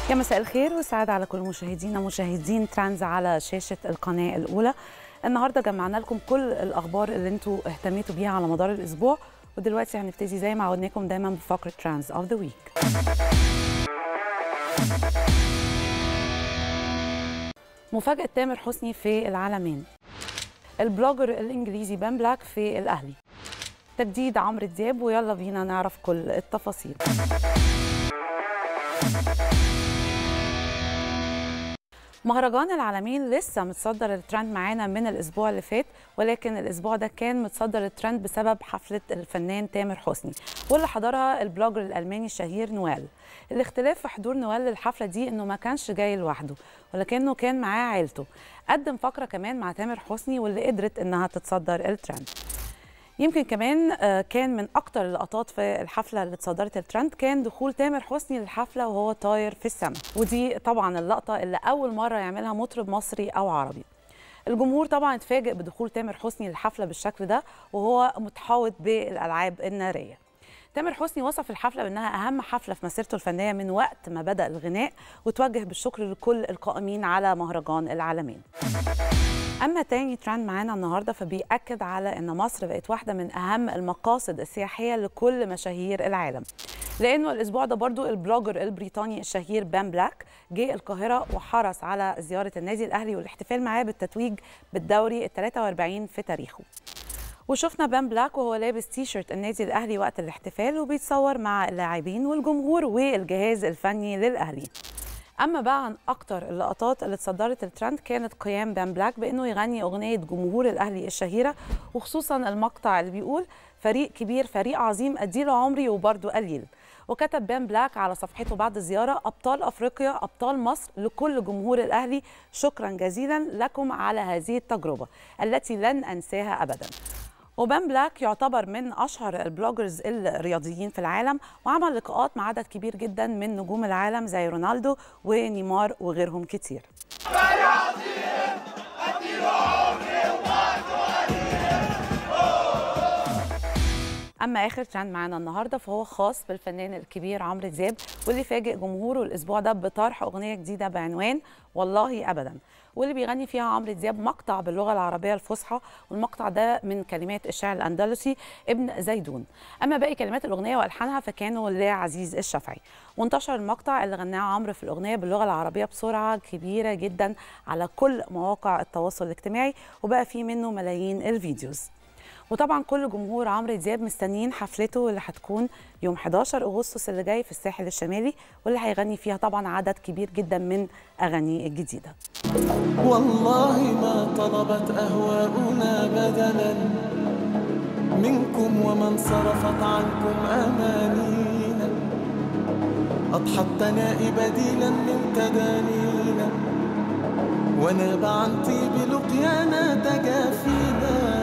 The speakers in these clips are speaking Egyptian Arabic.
يا مساء الخير والسعادة على كل مشاهدينا مشاهدين ترانز على شاشة القناة الأولى النهاردة جمعنا لكم كل الأخبار اللي انتوا اهتميتوا بيها على مدار الأسبوع ودلوقتي هنبتدي زي ما عودناكم دايما بفقرة ترانز أوف ذا ويك مفاجأة تامر حسني في العالمين البلوجر الإنجليزي بان بلاك في الأهلي تجديد عمرو دياب ويلا بينا نعرف كل التفاصيل مهرجان العالمين لسه متصدر الترند معانا من الاسبوع اللي فات ولكن الاسبوع ده كان متصدر الترند بسبب حفله الفنان تامر حسني واللي حضرها البلوجر الالماني الشهير نوال الاختلاف في حضور نوال للحفله دي انه ما كانش جاي لوحده ولكنه كان معاه عيلته قدم فقره كمان مع تامر حسني واللي قدرت انها تتصدر الترند يمكن كمان كان من اكتر اللقطات في الحفله اللي اتصدرت الترند كان دخول تامر حسني للحفله وهو طاير في السماء ودي طبعا اللقطه اللي اول مره يعملها مطرب مصري او عربي الجمهور طبعا اتفاجئ بدخول تامر حسني للحفله بالشكل ده وهو متحوط بالالعاب الناريه تامر حسني وصف الحفله بانها اهم حفله في مسيرته الفنيه من وقت ما بدا الغناء وتوجه بالشكر لكل القائمين على مهرجان العالمين اما تاني ترند معانا النهارده فبيأكد على ان مصر بقت واحده من اهم المقاصد السياحيه لكل مشاهير العالم لانه الاسبوع ده برضو البلوجر البريطاني الشهير بان بلاك جه القاهره وحرص على زياره النادي الاهلي والاحتفال معاه بالتتويج بالدوري ال 43 في تاريخه وشفنا بان بلاك وهو لابس تي شيرت النادي الاهلي وقت الاحتفال وبيتصور مع اللاعبين والجمهور والجهاز الفني للاهلي اما بقى عن اكتر اللقطات اللي اتصدرت الترند كانت قيام بان بلاك بانه يغني اغنيه جمهور الاهلي الشهيره وخصوصا المقطع اللي بيقول فريق كبير فريق عظيم اديله عمري وبرده قليل وكتب بان بلاك على صفحته بعد الزياره ابطال افريقيا ابطال مصر لكل جمهور الاهلي شكرا جزيلا لكم على هذه التجربه التي لن انساها ابدا وبان بلاك يعتبر من اشهر البلوجرز الرياضيين في العالم وعمل لقاءات مع عدد كبير جدا من نجوم العالم زي رونالدو ونيمار وغيرهم كتير اما اخر ترند معانا النهارده فهو خاص بالفنان الكبير عمرو دياب واللي فاجئ جمهوره الاسبوع ده بطرح اغنيه جديده بعنوان والله ابدا واللي بيغني فيها عمرو دياب مقطع باللغه العربيه الفصحى والمقطع ده من كلمات الشاعر الاندلسي ابن زيدون اما باقي كلمات الاغنيه والحانها فكانوا لعزيز الشافعي وانتشر المقطع اللي غناه عمرو في الاغنيه باللغه العربيه بسرعه كبيره جدا على كل مواقع التواصل الاجتماعي وبقى فيه منه ملايين الفيديوز وطبعا كل جمهور عمرو دياب مستنيين حفلته اللي هتكون يوم 11 اغسطس اللي جاي في الساحل الشمالي واللي هيغني فيها طبعا عدد كبير جدا من اغانيه الجديده. والله ما طلبت اهواؤنا بدلا منكم ومن صرفت عنكم امانينا اضحى الثناء بديلا من تدانينا وناب عن طيب لقيانا تجافينا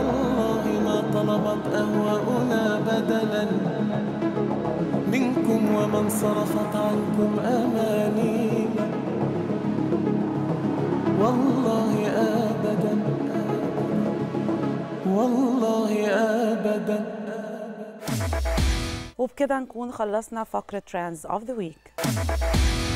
طلبت أهواؤنا بدلا منكم ومن صرفت عنكم أمانينا والله أبدا والله أبدا وبكده نكون خلصنا فقرة ترانز اوف ذا ويك